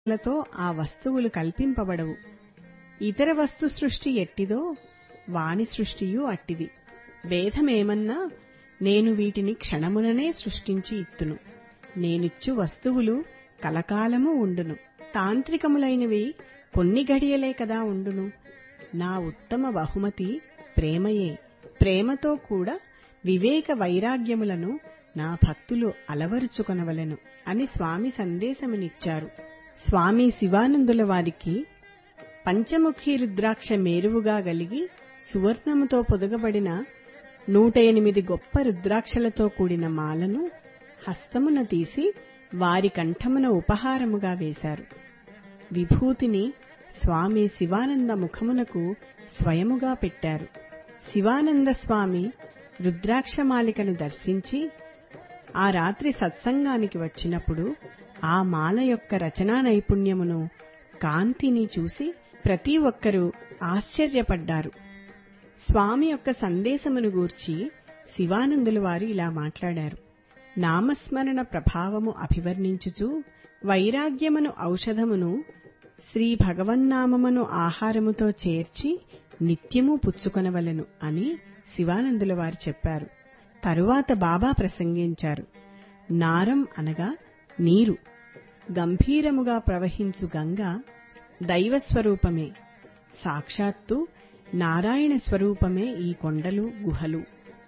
లతో ఆ వస్తువులు కల్పింపబడవు ఇతర వస్తు సృష్టి ఎట్టిదో వాని సృష్టియు అట్టిది భేదమేమన్నా నేను వీటిని క్షణముననే సృష్టించి ఇత్తును నేనిచ్చు వస్తువులు కలకాలము ఉండును తాంత్రికములైనవి కొన్ని గడియలే కదా ఉండును నా ఉత్తమ బహుమతి ప్రేమయే ప్రేమతో కూడా వివేక వైరాగ్యములను నా భక్తులు అలవరుచుకొనవలెను అని స్వామి సందేశమునిచ్చారు స్వామి శివానందుల వారికి పంచముఖి రుద్రాక్ష మేరువుగా గలిగి సువర్ణముతో పొదగబడిన నూట ఎనిమిది గొప్ప రుద్రాక్షలతో కూడిన మాలను హస్తమున తీసి వారి కంఠమున ఉపహారముగా వేశారు విభూతిని స్వామి శివానంద ముఖమునకు స్వయముగా పెట్టారు శివానంద స్వామి రుద్రాక్షమాలికను దర్శించి ఆ రాత్రి సత్సంగానికి వచ్చినప్పుడు ఆ మాల యొక్క రచనా నైపుణ్యమును కాంతిని చూసి ప్రతి ఒక్కరూ ఆశ్చర్యపడ్డారు స్వామి యొక్క సందేశమును గూర్చి శివానందుల వారు ఇలా మాట్లాడారు నామస్మరణ ప్రభావము అభివర్ణించుచు వైరాగ్యమును ఔషధమును శ్రీ భగవన్నామమును ఆహారముతో చేర్చి నిత్యము పుచ్చుకొనవలెను అని శివానందుల వారు చెప్పారు తరువాత బాబా ప్రసంగించారు నారం అనగా నీరు గంభీరముగా ప్రవహించు గంగ దైవస్వరూపమే సాక్షాత్తు నారాయణ స్వరూపమే ఈ కొండలు గుహలు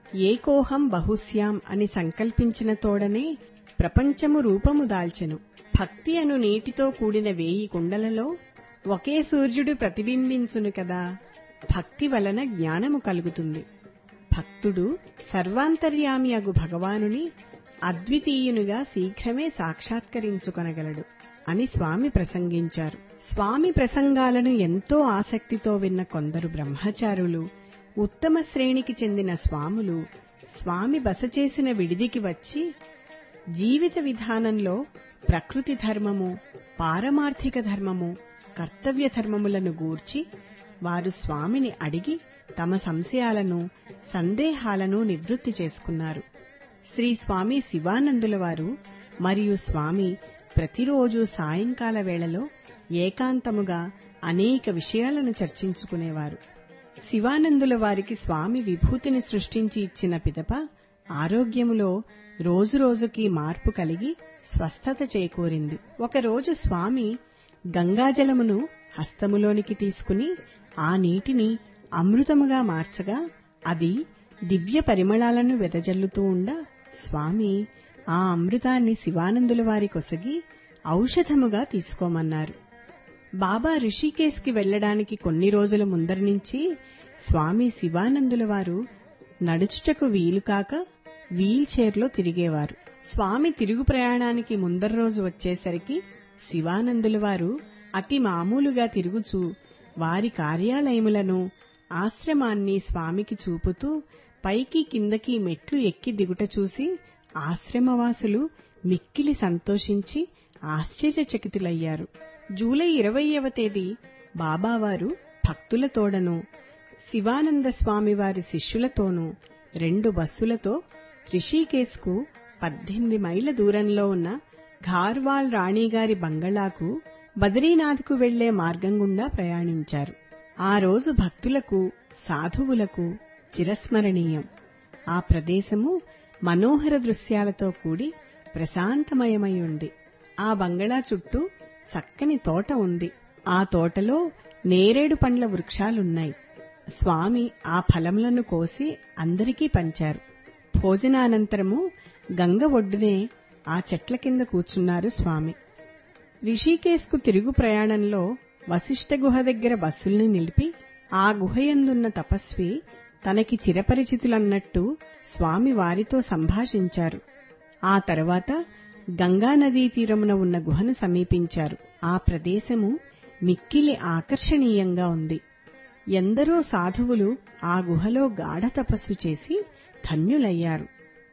ఏకోహం బహుశ్యాం అని సంకల్పించిన తోడనే ప్రపంచము రూపము దాల్చెను భక్తి అను నీటితో కూడిన వేయి కుండలలో ఒకే సూర్యుడు ప్రతిబింబించును కదా భక్తి వలన జ్ఞానము కలుగుతుంది భక్తుడు సర్వాంతర్యామి అగు భగవానుని అద్వితీయునిగా శీఘ్రమే సాక్షాత్కరించుకొనగలడు అని స్వామి ప్రసంగించారు స్వామి ప్రసంగాలను ఎంతో ఆసక్తితో విన్న కొందరు బ్రహ్మచారులు ఉత్తమ శ్రేణికి చెందిన స్వాములు స్వామి బస చేసిన విడిదికి వచ్చి జీవిత విధానంలో ప్రకృతి ధర్మము పారమార్థిక ధర్మము కర్తవ్య ధర్మములను గూర్చి వారు స్వామిని అడిగి తమ సంశయాలను సందేహాలను నివృత్తి చేసుకున్నారు శ్రీ స్వామి శివానందుల వారు మరియు స్వామి ప్రతిరోజు సాయంకాల వేళలో ఏకాంతముగా అనేక విషయాలను చర్చించుకునేవారు శివానందుల వారికి స్వామి విభూతిని సృష్టించి ఇచ్చిన పిదప ఆరోగ్యములో రోజురోజుకి మార్పు కలిగి స్వస్థత చేకూరింది ఒకరోజు స్వామి గంగాజలమును హస్తములోనికి తీసుకుని ఆ నీటిని అమృతముగా మార్చగా అది దివ్య పరిమళాలను వెదజల్లుతూ ఉండ స్వామి ఆ అమృతాన్ని శివానందుల వారి కొసగి ఔషధముగా తీసుకోమన్నారు బాబా రిషికేశ్కి వెళ్లడానికి కొన్ని రోజుల ముందర నుంచి స్వామి శివానందుల వారు నడుచుటకు వీలుకాక వీల్ చైర్లో తిరిగేవారు స్వామి తిరుగు ప్రయాణానికి ముందర రోజు వచ్చేసరికి శివానందుల వారు అతి మామూలుగా తిరుగుచూ వారి కార్యాలయములను ఆశ్రమాన్ని స్వామికి చూపుతూ పైకి కిందకి మెట్లు ఎక్కి దిగుట చూసి ఆశ్రమవాసులు మిక్కిలి సంతోషించి ఆశ్చర్యచకితులయ్యారు జూలై ఇరవయవ తేదీ బాబావారు భక్తులతోడను శివానంద స్వామి వారి శిష్యులతోనూ రెండు బస్సులతో రిషికేశ్కు పద్దెనిమిది మైళ్ళ దూరంలో ఉన్న ఘార్వాల్ రాణిగారి బంగళాకు బద్రీనాథ్కు వెళ్లే మార్గం గుండా ప్రయాణించారు ఆ రోజు భక్తులకు సాధువులకు చిరస్మరణీయం ఆ ప్రదేశము మనోహర దృశ్యాలతో కూడి ప్రశాంతమయమై ఉంది ఆ బంగళా చుట్టూ చక్కని తోట ఉంది ఆ తోటలో నేరేడు పండ్ల వృక్షాలున్నాయి స్వామి ఆ ఫలములను కోసి అందరికీ పంచారు భోజనానంతరము గంగ ఒడ్డునే ఆ చెట్ల కింద కూర్చున్నారు స్వామి రిషికేశ్కు తిరుగు ప్రయాణంలో వశిష్ఠ గుహ దగ్గర బస్సుల్ని నిలిపి ఆ గుహయందున్న తపస్వి తనకి చిరపరిచితులన్నట్టు స్వామి వారితో సంభాషించారు ఆ తర్వాత గంగానదీ తీరమున ఉన్న గుహను సమీపించారు ఆ ప్రదేశము మిక్కిలి ఆకర్షణీయంగా ఉంది ఎందరో సాధువులు ఆ గుహలో గాఢ తపస్సు చేసి ధన్యులయ్యారు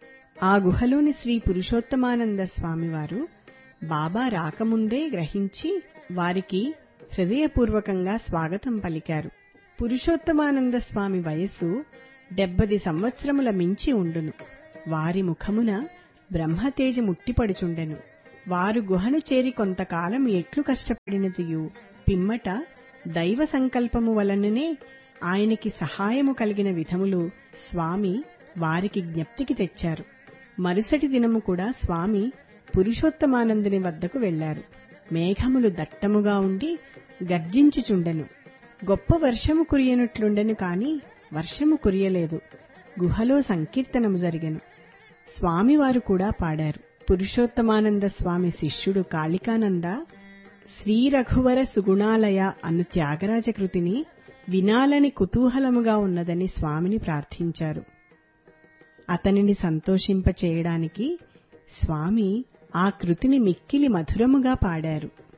ఆ గుహలోని శ్రీ పురుషోత్తమానంద స్వామివారు బాబా రాకముందే గ్రహించి వారికి హృదయపూర్వకంగా స్వాగతం పలికారు పురుషోత్తమానంద స్వామి వయస్సు డెబ్బది సంవత్సరముల మించి ఉండును వారి ముఖమున బ్రహ్మతేజ ముట్టిపడుచుండెను వారు గుహను చేరి కొంతకాలం ఎట్లు కష్టపడినదియు పిమ్మట దైవ సంకల్పము వలననే ఆయనకి సహాయము కలిగిన విధములు స్వామి వారికి జ్ఞప్తికి తెచ్చారు మరుసటి దినము కూడా స్వామి పురుషోత్తమానందుని వద్దకు వెళ్లారు మేఘములు దట్టముగా ఉండి గర్జించుచుండెను గొప్ప వర్షము కురియనట్లుండెను కాని వర్షము కురియలేదు గుహలో సంకీర్తనము జరిగెను స్వామివారు కూడా పాడారు పురుషోత్తమానంద స్వామి శిష్యుడు కాళికానంద శ్రీ రఘువర సుగుణాలయ అను త్యాగరాజ కృతిని వినాలని కుతూహలముగా ఉన్నదని స్వామిని ప్రార్థించారు అతనిని సంతోషింపచేయడానికి స్వామి ఆ కృతిని మిక్కిలి మధురముగా పాడారు